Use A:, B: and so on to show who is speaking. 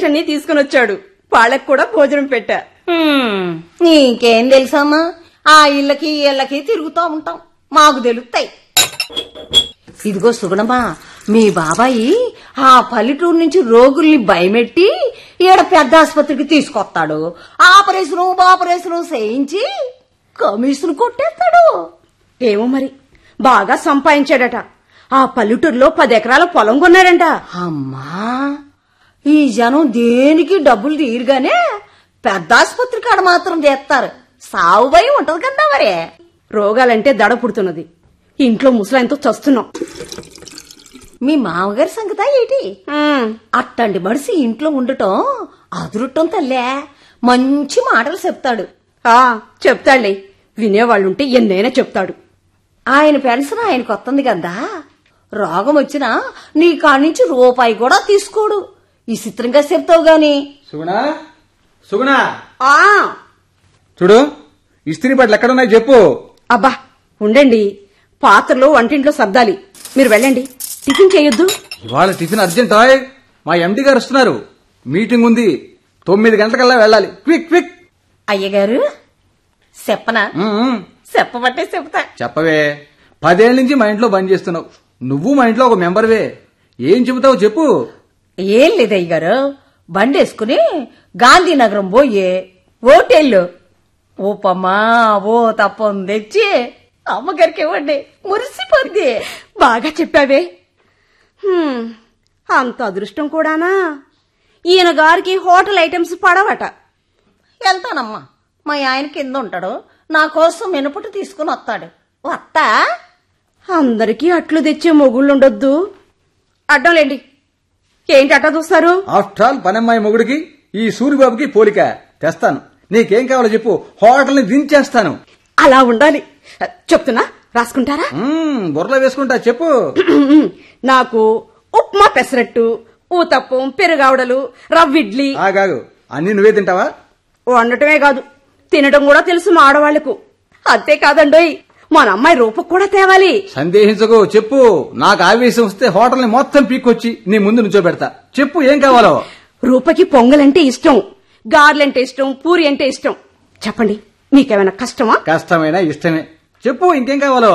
A: అన్ని తీసుకుని వచ్చాడు వాళ్ళకి కూడా భోజనం పెట్టా
B: హ్మ్, నీకేం తెలుసమ్మా ఆ ఇళ్ళకి ఈ ఇళ్ళకి తిరుగుతూ ఉంటాం మాకు తెలుస్తాయి ఇదిగో సుగుణమా మీ బాబాయి ఆ పల్లెటూరు నుంచి రోగుల్ని భయమెట్టి ఈడ పెద్ద ఆసుపత్రికి తీసుకొస్తాడు ఆపరేషన్ ఆపరేషన్ చేయించి కమిషన్ కొట్టేస్తాడు
A: ఏమో మరి బాగా సంపాదించాడట ఆ పల్లెటూరులో పది ఎకరాల పొలం కొన్నాడంట
B: అమ్మా ఈ జనం దేనికి డబ్బులు తీరుగానే పెద్ద ఆసుపత్రి కాడ మాత్రం చేస్తారు సావు భయం ఉంటది కదా మరే
A: రోగాలంటే దడ పుడుతున్నది ఇంట్లో ముసలాయనతో చస్తున్నాం
B: మీ మామగారి సంగతా ఏంటి
A: ఉమ్,
B: అట్టండి మనిషి ఇంట్లో ఉండటం అదురుట్టం తల్లే మంచి మాటలు చెప్తాడు
A: ఆ చెప్తాడులే వినేవాళ్ళుంటే ఎన్నైనా చెప్తాడు
B: ఆయన పెన్షన్ ఆయనకు వస్తుంది కదా రోగం వచ్చినా నీ కాడి నుంచి రూపాయి కూడా తీసుకోడు ఈ చిత్రంగా చెప్తావు గాని
C: సుగుణా సుగుణా
A: ఆ
C: చూడు ఇస్త్రీ బట్టలు ఎక్కడున్నాయి చెప్పు
A: అబ్బా ఉండండి పాత్రలో వంటింట్లో సర్దాలి మీరు వెళ్ళండి టిఫిన్ చేయొద్దు
C: ఇవాళ టిఫిన్ అర్జెంట్ ఆయ్ మా ఎండి గారు వస్తున్నారు మీటింగ్ ఉంది తొమ్మిది గంటలకల్లా వెళ్ళాలి క్విక్ క్విక్
B: అయ్యగారు చెప్పనా
C: ఉమ్, ఉమ్.
B: చెప్పబట్టే చెప్తా
C: చెప్పవే పదేళ్ల నుంచి మా ఇంట్లో బంద్ చేస్తున్నావు నువ్వు మా ఇంట్లో ఒక మెంబర్వే ఏం చెబుతావు చెప్పు
B: ఏం లేదు అయ్యగారు బండేసుకుని గాంధీనగరం పోయి ఓటెళ్ళు ఓపమ్మా ఓ తప్పం తెచ్చి అమ్మగారికి ఇవ్వండి మురిసిపోద్ది
A: బాగా చెప్పావే హ్మ్, అంత అదృష్టం కూడానా ఈయన గారికి హోటల్ ఐటమ్స్ పడవట
B: వెళ్తానమ్మా మా ఆయన కింద ఉంటాడు నా కోసం మినపటి తీసుకుని వస్తాడు వస్తా
A: అందరికీ అట్లు తెచ్చే మొగుళ్ళుండొద్దు అడ్డంలేండి ఏంటి అట్ట చూస్తారు
C: ఆఫ్టర్ ఆల్ పనమ్మాయి మొగుడికి ఈ సూరిబాబుకి పోలిక తెస్తాను నీకేం కావాలో చెప్పు హోటల్ని దించేస్తాను
A: అలా ఉండాలి చెప్తున్నా రాసుకుంటారా
C: మ్మ్, బుర్రలో వేసుకుంటా చెప్పు
A: నాకు ఉప్మా పెసరట్టు ఊతప్పం పెరుగావడలు రవ్విడ్లీ
C: ఆగాగు అన్ని నువ్వే తింటావా
A: వండటమే కాదు తినడం కూడా తెలుసు మా ఆడవాళ్లకు అంతేకాదండోయ్ మన అమ్మాయి రూపకు కూడా తేవాలి
C: సందేహించకు చెప్పు నాకు ఆవేశం వస్తే హోటల్ని మొత్తం పీక్కొచ్చి నీ ముందు నుంచో పెడతా చెప్పు ఏం కావాలో
A: రూపకి పొంగలంటే ఇష్టం గార్లంటే ఇష్టం పూరి అంటే ఇష్టం చెప్పండి మీకేమైనా కష్టమా
C: కష్టమైన ఇష్టమే చెప్పు ఇంకేం కావాలో